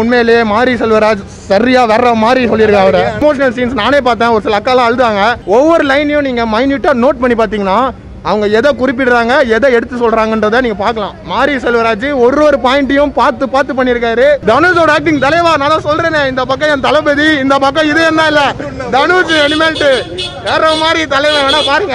உண்மையிலேயே மாரி செல்வராஜ் சரியா வேற மாதிரி சொல்லியிருக்காரு அவரு எமோஷனல் சீன்ஸ் நானே பார்த்தேன் ஒரு சில அக்காலாம் அழுதாங்க ஒவ்வொரு லைனையும் நீங்க மைன்யூட்டா நோட் பண்ணி பார்த்தீங்கன்னா அவங்க எதை குறிப்பிடுறாங்க எதை எடுத்து சொல்றாங்கன்றத நீங்க பார்க்கலாம் மாரி செல்வராஜ் ஒரு ஒரு பாயிண்ட்டையும் பார்த்து பார்த்து பண்ணியிருக்காரு தனுஷோட ஆக்டிங் தலைவா நான் தான் சொல்றேனே இந்த பக்கம் என் தளபதி இந்த பக்கம் இது என்ன இல்ல தனுஷ் எலிமெண்ட் வேற மாதிரி தலைவன் வேணா பாருங்க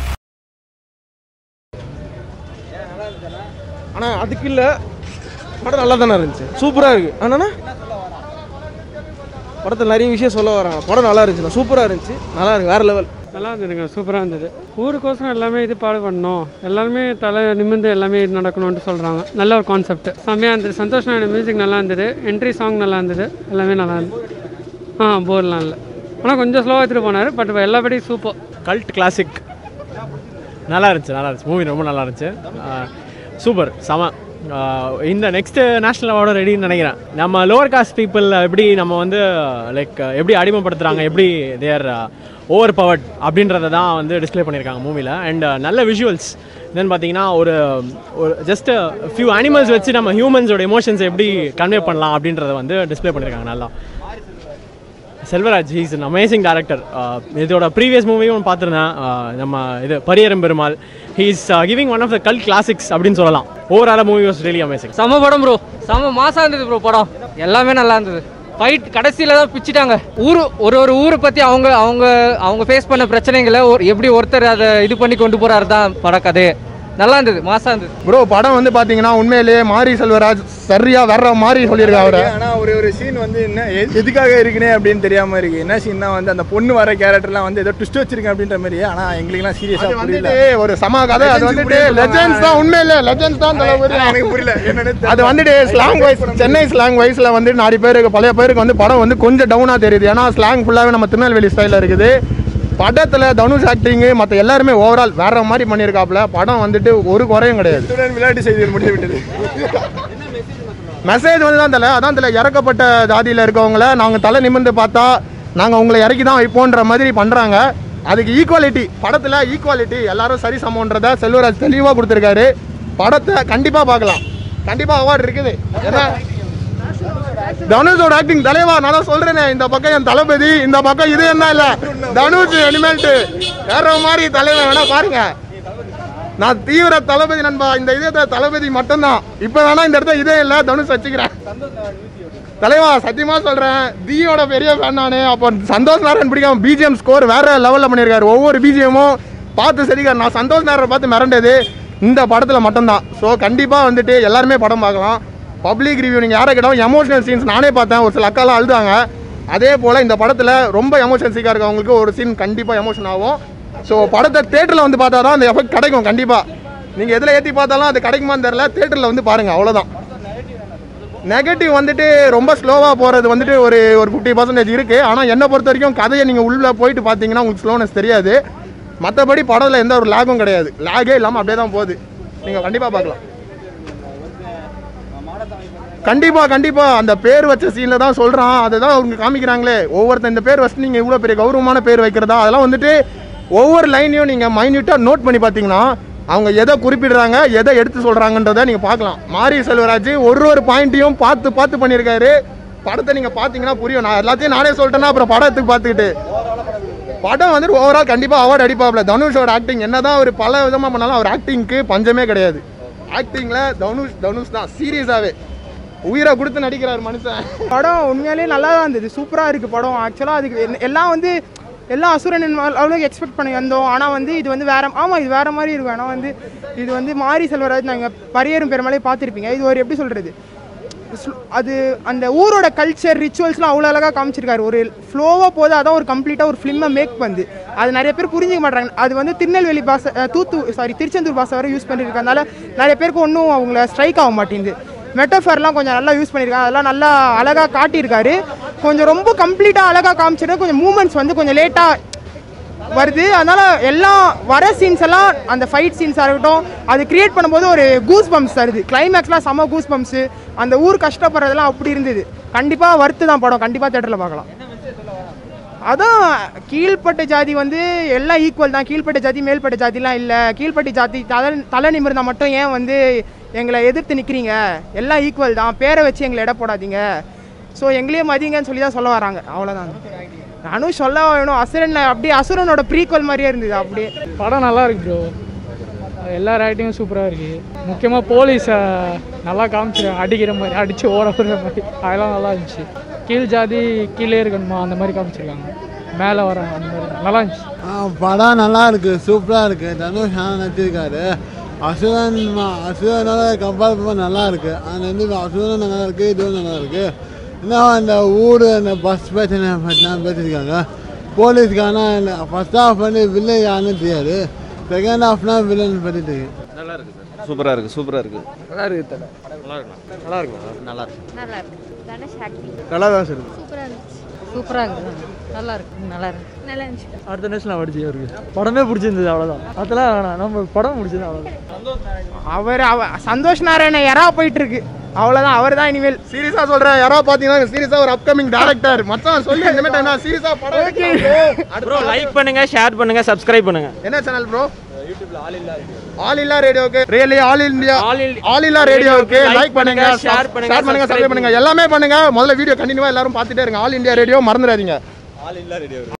ஆனால் அதுக்கு இல்லை படம் நல்லா தானே இருந்துச்சு சூப்பராக இருக்குது ஆனால் படத்தில் நிறைய விஷயம் சொல்ல வராங்க படம் நல்லா இருந்துச்சு சூப்பராக இருந்துச்சு நல்லா இருக்கு வேற லெவல் நல்லா இருந்ததுங்க சூப்பராக இருந்தது ஊருக்கோசரம் எல்லாமே இது பாடு பண்ணணும் எல்லாருமே தலை நிமிர்ந்து எல்லாமே இது நடக்கணும்னு சொல்கிறாங்க நல்ல ஒரு கான்செப்ட் செம்மையாக இருந்தது சந்தோஷ் நாயுடு மியூசிக் நல்லா இருந்தது என்ட்ரி சாங் நல்லா இருந்தது எல்லாமே நல்லா இருந்தது ஆ போர்லாம் இல்லை ஆனால் கொஞ்சம் ஸ்லோவாக எடுத்துகிட்டு போனார் பட் எல்லாபடி சூப்பர் கல்ட் கிளாசிக் நல்லா இருந்துச்சு நல்லா இருந்துச்சு மூவி ரொம்ப நல்லா இருந்துச்சு சூப்பர் செம ஆஹ் இந்த நெக்ஸ்ட்டு நேஷ்னல் அவார்டும் ரெடின்னு நினைக்கிறேன் நம்ம லோவர் காஸ்ட் பீப்புள் எப்படி நம்ம வந்து லைக் எப்படி அடிமைப்படுத்துகிறாங்க எப்படி தேர் ஓவர் பவர்ட் அப்படின்றத தான் வந்து டிஸ்ப்ளே பண்ணியிருக்காங்க மூவியில் அண்ட் நல்ல விஷுவல்ஸ் தென் பார்த்தீங்கன்னா ஒரு ஒரு ஜஸ்ட் ஃபியூ அனிமல்ஸ் வச்சு நம்ம ஹியூமன்ஸோட எமோஷன்ஸ் எப்படி கன்வே பண்ணலாம் அப்படின்றத வந்து டிஸ்ப்ளே பண்ணியிருக்காங்க நல்லா Selvaraj he's an amazing director இதோட ப்ரீவியஸ் மூவியும் பார்த்துருந்தேன் uh, நம்ம இது பரியரும் Perumal he's giving one of the cult classics அப்படின்னு சொல்லலாம் overall movie was really amazing செம்ம படம் ப்ரோ செம்ம மாசா இருந்தது ப்ரோ படம் எல்லாமே நல்லா இருந்தது ஃபைட் கடைசியில தான் பிச்சிட்டாங்க ஊர் ஒரு ஒரு ஊரை பத்தி அவங்க அவங்க அவங்க ஃபேஸ் பண்ண பிரச்சனைகளை ஒரு எப்படி ஒருத்தர் அதை இது பண்ணி கொண்டு போறாரு தான் படம் கதையே நல்லா இருந்தது மாசா இருந்தது ப்ரோ படம் வந்து பாத்தீங்கன்னா உண்மையிலேயே மாரி செல்வராஜ் சரியா வேற மாதிரி சொல்லியிருக்காரு அவரு ஆனா ஒரு ஒரு சீன் வந்து என்ன எ- எதுக்காக இருக்குனே அப்படின்னு தெரியாம இருக்கு என்ன சீன்னா வந்து அந்த பொண்ணு வர கேரக்டர்லாம் வந்து ஏதோ ட்விஸ்ட் வச்சிருக்கேன் அப்படின்ற மாதிரி ஆனா எங்களுக்குலாம் சீரியஸா அது புரியல வந்துட்டு ஒரு சம கதை அது Legends வந்துட்டு புரியுது லெஜெண்ட்ஸ் தான் உண்மையில லெஜெண்ட்ஸ் தான் தலைவர் ஆனா எனக்கு புரியல என்னன்னு அது வந்துட்டு ஸ்லாங் வைஸ் சென்னை ஸ்லாங் வைஸ்ல வந்து நிறைய பேருக்கு பழைய பேருக்கு வந்து படம் வந்து கொஞ்சம் டவுனா தெரியுது ஏன்னா ஸ்லாங் ஃபுல்லாவே நம்ம திருநெல்வேலி ஸ்டைல இருக்குது படத்துல தனுஷ் ஆக்டிங் மத்த எல்லாருமே ஓவரால் வேற மாதிரி பண்ணியிருக்காப்ல படம் வந்துட்டு ஒரு குறையும் கிடையாது இத்துடன் விளையாட்டு செய்திகள் முடிந்து விட்டது மெசேஜ் வந்து தான் தலை அதான் தலை இறக்கப்பட்ட ஜாதியில் இருக்கவங்கள நாங்கள் தலை நிமிர்ந்து பார்த்தா நாங்கள் உங்களை இறக்கி தான் வைப்போன்ற மாதிரி பண்ணுறாங்க அதுக்கு ஈக்குவாலிட்டி படத்தில் ஈக்குவாலிட்டி எல்லாரும் சரி சமன்றதை செல்வராஜ் தெளிவாக கொடுத்துருக்காரு படத்தை கண்டிப்பாக பார்க்கலாம் கண்டிப்பாக அவார்டு இருக்குது ஏன்னா தனுஷோட ஆக்டிங் தலைவா நான் தான் சொல்றேனே இந்த பக்கம் என் தளபதி இந்த பக்கம் இது என்ன இல்ல தனுஷ் எலிமெண்ட் வேற மாதிரி தலைவன் வேணா பாருங்க நான் தீவிர தளபதி நண்பா இந்த இதயத்தை தளபதி மட்டும்தான் இப்போ வேணா இந்த இடத்துல இதே இல்லை தனுஷ் வச்சுக்கிறேன் தலைவா சத்தியமா சொல்றேன் தீயோட பெரிய ஃபேன் நானு அப்போ சந்தோஷ் நாராயண் பிடிக்காம பிஜிஎம் ஸ்கோர் வேற லெவல்ல பண்ணியிருக்காரு ஒவ்வொரு பிஜிஎமும் பார்த்து சரிக்காரு நான் சந்தோஷ் நாராயண் பார்த்து மிரண்டது இந்த படத்துல மட்டும்தான் ஸோ கண்டிப்பா வந்துட்டு எல்லாருமே படம் பார்க்கலாம் பப்ளிக் ரிவ்யூ நீங்க யாரை கேட்டாலும் எமோஷனல் சீன்ஸ் நானே பார்த்தேன் ஒரு சில அக்காலாம் அழுதாங்க அதே போல இந்த படத்துல ரொம்ப எமோஷன் சீக்காக இருக்கவங்களுக்கு ஒரு சீன் கண்டிப்பா எமோஷன் ஆகும் ஸோ படத்தை தேட்டரில் வந்து பார்த்தா தான் அந்த எஃபெக்ட் கிடைக்கும் கண்டிப்பா நீங்க எதில் ஏற்றி பார்த்தாலும் அது கிடைக்குமான்னு தெரியல தேட்டரில் வந்து பாருங்க அவ்வளோதான் நெகட்டிவ் வந்துட்டு ரொம்ப ஸ்லோவாக போகிறது வந்துட்டு ஒரு ஒரு ஃபிஃப்டி பர்சன்டேஜ் இருக்குது ஆனால் என்னை பொறுத்த வரைக்கும் கதையை நீங்கள் உள்ளே போயிட்டு பார்த்தீங்கன்னா உங்களுக்கு ஸ்லோனஸ் தெரியாது மற்றபடி படத்தில் எந்த ஒரு லேகும் கிடையாது லேகே இல்லாமல் அப்படியே தான் போகுது நீங்கள் கண்டிப்பாக பார்க்கலாம் கண்டிப்பா கண்டிப்பா அந்த பேர் வச்ச சீன்ல தான் சொல்றான் அதை தான் அவங்க காமிக்கிறாங்களே ஒவ்வொருத்தன் இந்த பேர் வச்சு நீங்க இவ்வளவு பெரிய கௌரவமான பேர் வைக்கிறதா அதெல்லாம் வந்துட்டு ஒவ்வொரு லைனையும் நீங்க மைன்யூட்டா நோட் பண்ணி பார்த்தீங்கன்னா அவங்க எதை குறிப்பிடுறாங்க எதை எடுத்து சொல்றாங்கன்றத நீங்க பார்க்கலாம் மாரி செல்வராஜ் ஒரு ஒரு பாயிண்ட்டையும் பார்த்து பார்த்து பண்ணியிருக்காரு படத்தை நீங்க பார்த்தீங்கன்னா புரியும் நான் எல்லாத்தையும் நானே சொல்லிட்டேன்னா அப்புறம் படத்துக்கு பார்த்துக்கிட்டு படம் வந்துட்டு ஓவரால் கண்டிப்பாக அவார்டு அடிப்பாப்ல தனுஷோட ஆக்டிங் என்னதான் அவர் பல விதமாக பண்ணாலும் அவர் ஆக்டிங்க்கு பஞ்சமே கிடையாது ஆக்டிங்கில் தனுஷ் தனுஷ் தான் சீரியஸாகவே உயிரை கொடுத்து நடிக்கிறார் மனுஷன் படம் உண்மையாலேயே நல்லா தான் இருந்தது சூப்பராக இருக்குது படம் ஆக்சுவலாக அதுக்கு என்ன- எல்லாம் வந்து எல்லாம் அசுரன் அவ்வளோ எக்ஸ்பெக்ட் பண்ணி வந்தோம் ஆனால் வந்து இது வந்து வேற ஆமாம் இது வேற மாதிரி இருக்கும் ஆனால் வந்து இது வந்து மாரி செல்வராஜ் நாங்கள் பரியரும் பெருமாளே பார்த்துருப்பீங்க இது ஒரு எப்படி சொல்கிறது அது அந்த ஊரோட கல்ச்சர் ரிச்சுவல்ஸ்லாம் அவ்வளோ அழகாக காமிச்சிருக்காரு ஒரு ஃப்ளோவாக போது அதான் ஒரு கம்ப்ளீட்டாக ஒரு ஃபிலிமை மேக் பண்ணுது அது நிறைய பேர் புரிஞ்சுக்க மாட்டாங்க அது வந்து திருநெல்வேலி பாஷை அஹ், தூத்து சாரி திருச்செந்தூர் பாஷை வரை யூஸ் பண்ணியிருக்கனால நிறைய பேருக்கு ஒன்றும் அவங்கள ஸ்ட்ரைக் ஆக மாட்டேங்குது மெட்டஃபர்லாம் கொஞ்சம் நல்லா யூஸ் பண்ணியிருக்காங்க அதெல்லாம் நல்லா அழகாக காட்டியிருக்காரு கொஞ்சம் ரொம்ப கம்ப்ளீட்டாக அழகாக காமிச்சிருக்க கொஞ்சம் மூமெண்ட்ஸ் வந்து கொஞ்சம் லேட்டாக வருது அதனால எல்லாம் வர சீன்ஸ் எல்லாம் அந்த ஃபைட் சீன்ஸாக இருக்கட்டும் அது கிரியேட் பண்ணும்போது ஒரு கூஸ் பம்ப்ஸ் தருது கிளைமேக்ஸ்லாம் செம கூஸ் பம்ப்ஸு அந்த ஊர் கஷ்டப்படுறதெல்லாம் அப்படி இருந்தது கண்டிப்பாக வறுத்து தான் படம் கண்டிப்பாக தேட்டரில் பார்க்கலாம் அதான் கீழ்ப்பட்ட ஜாதி வந்து எல்லாம் ஈக்குவல் தான் கீழ்ப்பட்ட ஜாதி மேல்பட்ட ஜாதிலாம் இல்லை கீழ்ப்பட்ட ஜாதி தலை தலை நிமிர்ந்தா மட்டும் ஏன் வந்து எங்களை எதிர்த்து நிற்கிறீங்க எல்லாம் ஈக்குவல் தான் பேரை வச்சு எங்களை எடை போடாதீங்க ஸோ எங்களையே மதிங்கன்னு சொல்லி தான் சொல்ல வராங்க அவ்வளோதான் நானும் சொல்ல வேணும் அசுரன் அப்படியே அசுரனோட ப்ரீக்வல் மாதிரியே இருந்தது அப்படியே படம் நல்லா இருக்கு ப்ரோ எல்லா ரைட்டிங்கும் சூப்பராக இருக்கு முக்கியமாக போலீஸை நல்லா காமிச்சிருக்காங்க அடிக்கிற மாதிரி அடித்து ஓட விடுற மாதிரி அதெல்லாம் நல்லா இருந்துச்சு கீழ் ஜாதி கீழே இருக்கணுமா அந்த மாதிரி காமிச்சிருக்காங்க மேலே வர அந்த மாதிரி நல்லா இருந்துச்சு படம் நல்லா இருக்கு சூப்பராக இருக்கு தனுஷ் நல்லா நடிச்சிருக்காரு அசுரன் ம- அசுரனோட கம்பேர் பண்ணும்போது நல்லா இருக்கு அந்த வந்து அசுரனும் நல்லா இருக்கு இதுவும் நல்லா இருக்கு இன்னும் அந்த ஊர் அந்த பஸ் பிரச்சனை பற்றிலாம் பேசியிருக்காங்க போலீஸ்க்கான ஃபர்ஸ்ட் ஹாஃப் வந்து வில்லை யாருன்னு தெரியாது செகண்ட் ஹாஃப்னா வில்லன் பற்றி தெரியும் சூப்பராக இருக்குது சூப்பராக இருக்குது நல்லா இருக்கு தலை நல்லா இருக்கு நல்லா இருக்கு நல்லா இருக்கு நல்லா இருக்கு தனுஷ் ஆக்டிங் நல்லா தான் சார் சூப்பராக இருந்துச்சு சூப்பராக இருக்குது நல்லா இருக்கு நல்லா இருக்கு நல்லா இருந்துச்சு அடுத்த நேஷனல் அடிச்சு அவருக்கு படமே பிடிச்சிருந்தது அவ்வளோதான் அதெல்லாம் வேணாம் நம்ம படம் பிடிச்சது அவ்வளோதான் அவர் அவ சந்தோஷ் நாராயண யாரா போயிட்டு இருக்கு அவ்வளோதான் அவர் தான் இனிமேல் சீரியஸா சொல்றேன் யாரோ பாத்தீங்கன்னா சீரியஸா ஒரு அப்கமிங் டேரக்டர் மச்சான் சொல்லி இனிமேட்டு என்ன சீரியஸா படம் எடுக்கலாம் bro. ப்ரோ லைக் பண்ணுங்க ஷேர் பண்ணுங்க சப்ஸ்கிரைப் பண்ணுங்க என்ன சேனல் ப்ரோ ஆல் இல்லா ரேடியோக்கு really all India All in- all இல்லா ரேடியோக்கு Like லைக் பண்ணுங்க பண்ணுங்க, share share பண்ணுங்க, பண்ணுங்க subscribe சப்ஸ்கிரைப் பண்ணுங்க எல்லாமே பண்ணுங்க முதல்ல வீடியோ கண்டினியூவா எல்லாரும் பார்த்துட்டே இருங்க ஆல் இந்தியா ரேடியோ மறந்துடாதீங்க